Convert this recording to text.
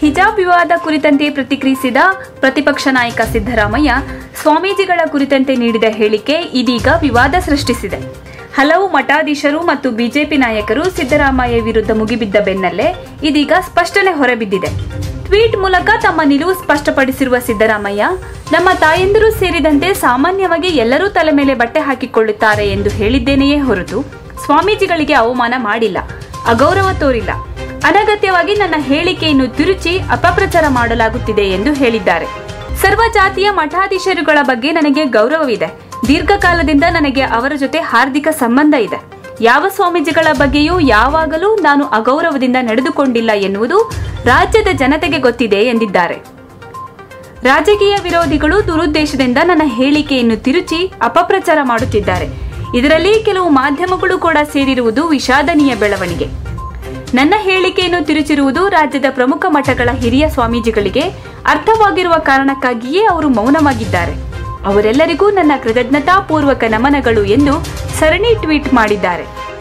ಹಿಜಾಬ್ ವಿವಾದ ಕುರಿತಂತೆ ಪ್ರತಿಕ್ರಿಯಿಸಿದ ಪ್ರತಿಪಕ್ಷ ನಾಯಕ ಸಿದ್ದರಾಮಯ್ಯ ಸ್ವಾಮೀಜಿಗಳ ಕುರಿತಂತೆ ನೀಡಿದ ಹೇಳಿಕೆ ಇದೀಗ ವಿವಾದ ಸೃಷ್ಟಿಸಿದೆ ಹಲವು ಮಠಾಧೀಶರು ಮತ್ತು ಬಿಜೆಪಿ ನಾಯಕರು ಸಿದ್ದರಾಮಯ್ಯ ವಿರುದ್ಧ ಮುಗಿಬಿದ್ದ ಬೆನ್ನಲ್ಲೇ ಇದೀಗ ಸ್ಪಷ್ಟನೆ ಹೊರಬಿದ್ದಿದೆ ಟ್ವೀಟ್ ಮೂಲಕ ತಮ್ಮ ನಿಲುವು ಸ್ಪಷ್ಟಪಡಿಸಿರುವ ಸಿದ್ದರಾಮಯ್ಯ ನಮ್ಮ ತಾಯಂದಿರು ಸೇರಿದಂತೆ ಸಾಮಾನ್ಯವಾಗಿ ಎಲ್ಲರೂ ತಲೆ ಮೇಲೆ ಬಟ್ಟೆ ಹಾಕಿಕೊಳ್ಳುತ್ತಾರೆ ಎಂದು ಹೇಳಿದ್ದೇನೆಯೇ ಹೊರತು ಸ್ವಾಮೀಜಿಗಳಿಗೆ ಅವಮಾನ ಮಾಡಿಲ್ಲ ಅಗೌರವ ತೋರಿಲ್ಲ ಅನಗತ್ಯವಾಗಿ ನನ್ನ ಹೇಳಿಕೆಯನ್ನು ತಿರುಚಿ ಅಪಪ್ರಚಾರ ಮಾಡಲಾಗುತ್ತಿದೆ ಎಂದು ಹೇಳಿದ್ದಾರೆ ಸರ್ವ ಜಾತಿಯ ಮಠಾಧೀಶರುಗಳ ಬಗ್ಗೆ ನನಗೆ ಗೌರವವಿದೆ ದೀರ್ಘಕಾಲದಿಂದ ನನಗೆ ಅವರ ಜೊತೆ ಹಾರ್ದಿಕ ಸಂಬಂಧ ಇದೆ ಯಾವ ಸ್ವಾಮೀಜಿಗಳ ಬಗ್ಗೆಯೂ ಯಾವಾಗಲೂ ನಾನು ಅಗೌರವದಿಂದ ನಡೆದುಕೊಂಡಿಲ್ಲ ಎನ್ನುವುದು ರಾಜ್ಯದ ಜನತೆಗೆ ಗೊತ್ತಿದೆ ಎಂದಿದ್ದಾರೆ ರಾಜಕೀಯ ವಿರೋಧಿಗಳು ದುರುದ್ದೇಶದಿಂದ ನನ್ನ ಹೇಳಿಕೆಯನ್ನು ತಿರುಚಿ ಅಪಪ್ರಚಾರ ಮಾಡುತ್ತಿದ್ದಾರೆ ಇದರಲ್ಲಿ ಕೆಲವು ಮಾಧ್ಯಮಗಳು ಕೂಡ ಸೇರಿರುವುದು ವಿಷಾದನೀಯ ಬೆಳವಣಿಗೆ ನನ್ನ ಹೇಳಿಕೆಯನ್ನು ತಿರುಚಿರುವುದು ರಾಜ್ಯದ ಪ್ರಮುಖ ಮಠಗಳ ಹಿರಿಯ ಸ್ವಾಮೀಜಿಗಳಿಗೆ ಅರ್ಥವಾಗಿರುವ ಕಾರಣಕ್ಕಾಗಿಯೇ ಅವರು ಮೌನವಾಗಿದ್ದಾರೆ ಅವರೆಲ್ಲರಿಗೂ ನನ್ನ ಕೃತಜ್ಞತಾಪೂರ್ವಕ ನಮನಗಳು ಎಂದು ಸರಣಿ ಟ್ವೀಟ್ ಮಾಡಿದ್ದಾರೆ